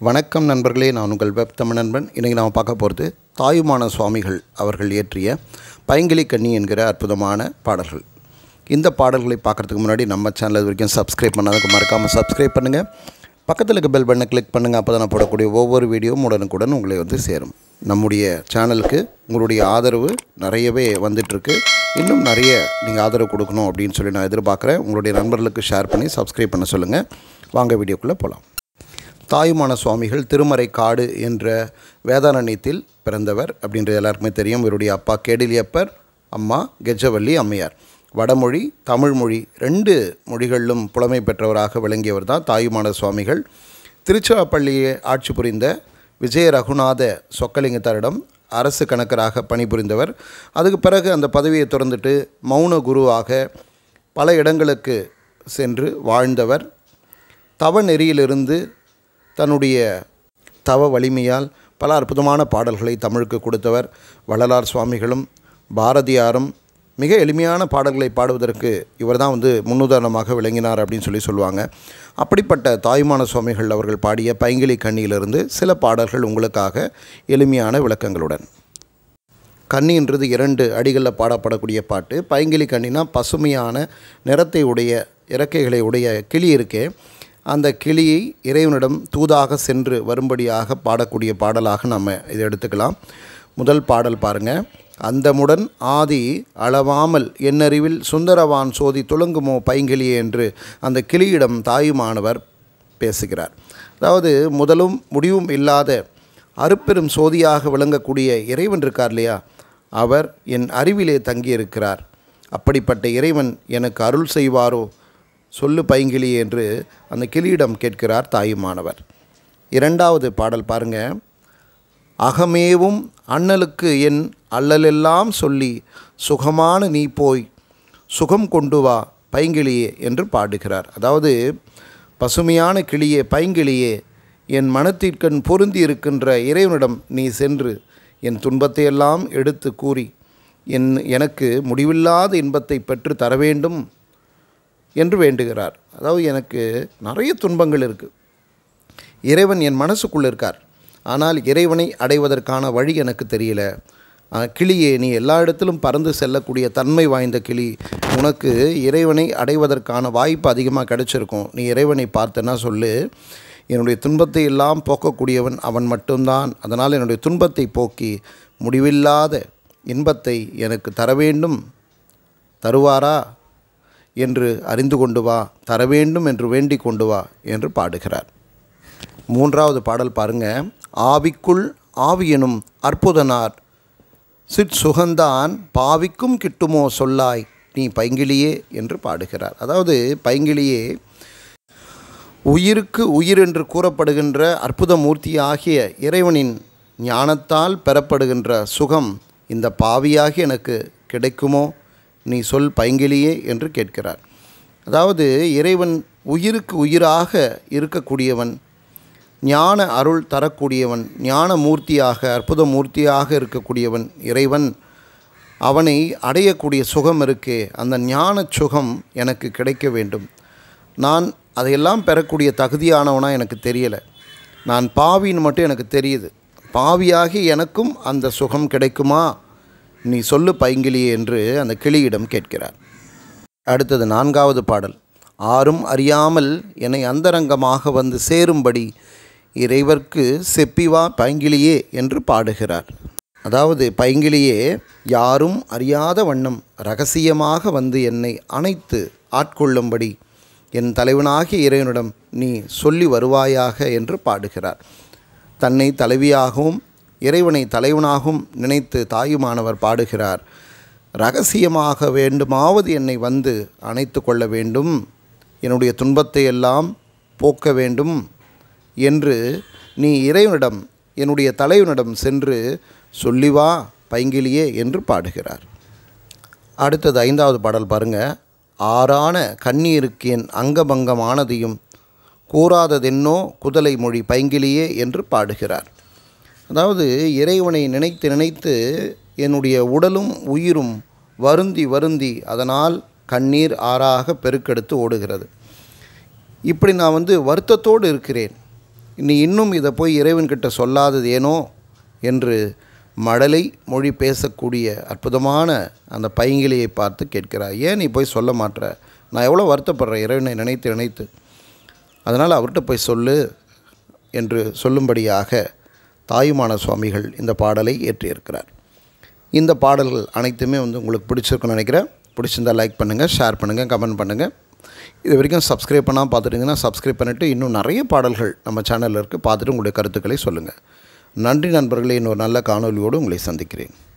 வணக்கம் நண்பர்களே நான் உங்கள் வெப் தமிழ் நண்பன் இன்றைக்கி நாம் பார்க்க போகிறது தாயுமான சுவாமிகள் அவர்கள் இயற்றிய பைங்கிலி கண்ணி என்கிற அற்புதமான பாடல்கள் இந்த பாடல்களை பார்க்குறதுக்கு முன்னாடி நம்ம சேனல் இது வரைக்கும் சப்ஸ்கிரைப் பண்ணாதவங்க மறக்காமல் சப்ஸ்கிரைப் பண்ணுங்கள் பக்கத்தில் இருக்க பெல் பட்டனை கிளிக் பண்ணுங்கள் அப்போ தான் நான் போடக்கூடிய ஒவ்வொரு வீடியோவும் உடனுக்குடன் உங்களை வந்து சேரும் நம்முடைய சேனலுக்கு உங்களுடைய ஆதரவு நிறையவே வந்துட்டுருக்கு இன்னும் நிறைய நீங்கள் ஆதரவு கொடுக்கணும் அப்படின்னு சொல்லி நான் எதிர்பார்க்குறேன் உங்களுடைய நண்பர்களுக்கு ஷேர் பண்ணி சப்ஸ்கிரைப் பண்ண சொல்லுங்கள் வாங்க வீடியோக்குள்ளே போகலாம் தாயுமான சுவாமிகள் திருமறை காடு என்ற வேதாரண்யத்தில் பிறந்தவர் அப்படின்றது எல்லாருக்குமே தெரியும் இவருடைய அப்பா கேடிலியப்பர் அம்மா கெஜவல்லி அம்மையார் வடமொழி தமிழ்மொழி ரெண்டு மொழிகளிலும் புலமை பெற்றவராக விளங்கியவர் தான் தாயுமான சுவாமிகள் திருச்சிராப்பள்ளியை ஆட்சி புரிந்த விஜய ரகுநாத சொக்கலிங்கத்தாரிடம் அரசு கணக்கராக பணிபுரிந்தவர் அதுக்கு பிறகு அந்த பதவியை திறந்துட்டு மௌன குருவாக பல இடங்களுக்கு சென்று வாழ்ந்தவர் தவ நெறியிலிருந்து தன்னுடைய தவ வலிமையால் பல அற்புதமான பாடல்களை தமிழுக்கு கொடுத்தவர் வள்ளலார் சுவாமிகளும் பாரதியாரும் மிக எளிமையான பாடல்களை பாடுவதற்கு இவர் தான் வந்து முன்னுதாரணமாக விளங்கினார் அப்படின்னு சொல்லி சொல்லுவாங்க அப்படிப்பட்ட தாய்மான சுவாமிகள் அவர்கள் பாடிய பைங்கிலி கண்ணியிலிருந்து சில பாடல்கள் உங்களுக்காக எளிமையான விளக்கங்களுடன் கன்னின்றது இரண்டு அடிகளில் பாடப்படக்கூடிய பாட்டு பைங்கிலி கண்ணினா பசுமையான நிறத்தை உடைய இறக்கைகளை உடைய கிளி இருக்கே அந்த கிளியை இறைவனிடம் தூதாக சென்று வரும்படியாக பாடக்கூடிய பாடலாக நம்ம இதை எடுத்துக்கலாம் முதல் பாடல் பாருங்கள் அந்தமுடன் ஆதி அளவாமல் என்னறிவில் சுந்தரவான் சோதி துளங்குமோ பைங்கிலியே என்று அந்த கிளியிடம் தாயுமானவர் பேசுகிறார் அதாவது முதலும் முடிவும் இல்லாத அருப்பெரும் சோதியாக விளங்கக்கூடிய இறைவன் இருக்கார் இல்லையா அவர் என் அறிவிலே தங்கியிருக்கிறார் அப்படிப்பட்ட இறைவன் எனக்கு அருள் செய்வாரோ சொல்லு பைங்கிலி என்று அந்த கிளியிடம் கேட்கிறார் தாயுமானவர் இரண்டாவது பாடல் பாருங்க அகமேவும் அண்ணலுக்கு என் அல்லலெல்லாம் சொல்லி சுகமான நீ போய் சுகம் கொண்டு வா பைங்கிளியே என்று பாடுகிறார் அதாவது பசுமையான கிளியே பைங்கிளியே என் மனத்திற்கண் பொருந்தி இருக்கின்ற இறைவனிடம் நீ சென்று என் துன்பத்தையெல்லாம் எடுத்து கூறி என் எனக்கு முடிவில்லாத இன்பத்தை பெற்று தர வேண்டும் என்று வேண்டுகிறார் அதாவது எனக்கு நிறைய துன்பங்கள் இருக்குது இறைவன் என் மனசுக்குள்ளே இருக்கார் ஆனால் இறைவனை அடைவதற்கான வழி எனக்கு தெரியல கிளியே நீ எல்லா இடத்திலும் பறந்து செல்லக்கூடிய தன்மை வாய்ந்த கிளி உனக்கு இறைவனை அடைவதற்கான வாய்ப்பு அதிகமாக கிடைச்சிருக்கும் நீ இறைவனை பார்த்தனா சொல்லு என்னுடைய துன்பத்தை எல்லாம் போக்கக்கூடியவன் அவன் மட்டும்தான் அதனால் என்னுடைய துன்பத்தை போக்கி முடிவில்லாத இன்பத்தை எனக்கு தர வேண்டும் தருவாரா என்று அறிந்து கொண்டு வா தர வேண்டும் என்று வேண்டிக் கொண்டு வா என்று பாடுகிறார் மூன்றாவது பாடல் பாருங்க ஆவிக்குள் ஆவியனும் அற்புதனார் சிற் சுகந்தான் பாவிக்கும் கிட்டுமோ சொல்லாய் நீ பைங்கிலியே என்று பாடுகிறார் அதாவது பைங்கிலியே உயிருக்கு உயிர் என்று கூறப்படுகின்ற அற்புத மூர்த்தியாகிய இறைவனின் ஞானத்தால் பெறப்படுகின்ற சுகம் இந்த பாவியாகி எனக்கு கிடைக்குமோ நீ சொல் பைங்கிலியே என்று கேட்கிறார் அதாவது இறைவன் உயிருக்கு உயிராக இருக்கக்கூடியவன் ஞான அருள் தரக்கூடியவன் ஞான மூர்த்தியாக அற்புத மூர்த்தியாக இருக்கக்கூடியவன் இறைவன் அவனை அடையக்கூடிய சுகம் இருக்கே அந்த ஞான சுகம் எனக்கு கிடைக்க வேண்டும் நான் அதையெல்லாம் பெறக்கூடிய தகுதியானவனாக எனக்கு தெரியலை நான் பாவின்னு மட்டும் எனக்கு தெரியுது பாவியாகி எனக்கும் அந்த சுகம் கிடைக்குமா நீ சொல்லு பைங்கிலியே என்று அந்த கிளியிடம் கேட்கிறார் அடுத்தது நான்காவது பாடல் ஆரும் அறியாமல் என்னை அந்தரங்கமாக வந்து சேரும்படி இறைவர்க்கு செப்பிவா பைங்கிலியே என்று பாடுகிறார் அதாவது பைங்கிலியே யாரும் அறியாத வண்ணம் ரகசியமாக வந்து என்னை அணைத்து ஆட்கொள்ளும்படி என் தலைவனாகிய இறைவனிடம் நீ சொல்லி வருவாயாக என்று பாடுகிறார் தன்னை தலைவியாகவும் இறைவனை தலைவனாகவும் நினைத்து தாயுமானவர் பாடுகிறார் ரகசியமாக வேண்டுமாவது என்னை வந்து அணைத்து கொள்ள வேண்டும் என்னுடைய துன்பத்தை எல்லாம் போக்க வேண்டும் என்று நீ இறைவனிடம் என்னுடைய தலைவனிடம் சென்று சொல்லிவா பைங்கிலியே என்று பாடுகிறார் அடுத்தது ஐந்தாவது பாடல் பாருங்க ஆறான கண்ணீருக்கு என் அங்கபங்கமானதையும் கூறாததென்னோ குதலை மொழி பைங்கிலியே என்று பாடுகிறார் அதாவது இறைவனை நினைத்து நினைத்து என்னுடைய உடலும் உயிரும் வருந்தி வருந்தி அதனால் கண்ணீர் ஆறாக பெருக்கெடுத்து ஓடுகிறது இப்படி நான் வந்து வருத்தத்தோடு இருக்கிறேன் நீ இன்னும் இதை போய் இறைவன்கிட்ட சொல்லாதது ஏனோ என்று மழலை மொழி பேசக்கூடிய அற்புதமான அந்த பைங்கிலியை பார்த்து கேட்கிறார் ஏன் நீ போய் சொல்ல மாட்ற நான் எவ்வளோ வருத்தப்படுறேன் இறைவனை நினைத்து நினைத்து அதனால் அவர்கிட்ட போய் சொல்லு என்று சொல்லும்படியாக தாயுமான சுவாமிகள் இந்த பாடலை ஏற்றியிருக்கிறார் இந்த பாடல்கள் அனைத்துமே வந்து உங்களுக்கு பிடிச்சிருக்குன்னு நினைக்கிறேன் பிடிச்சிருந்தால் லைக் பண்ணுங்கள் ஷேர் பண்ணுங்கள் கமெண்ட் பண்ணுங்கள் இது வரைக்கும் சப்ஸ்கிரைப் பண்ணால் பார்த்துட்டிங்கன்னா சப்ஸ்கிரைப் பண்ணிவிட்டு இன்னும் நிறைய பாடல்கள் நம்ம சேனலில் இருக்குது பார்த்துட்டு உங்களுடைய கருத்துக்களை சொல்லுங்கள் நன்றி நண்பர்களே இன்னொரு நல்ல காணொலியோடு உங்களை சந்திக்கிறேன்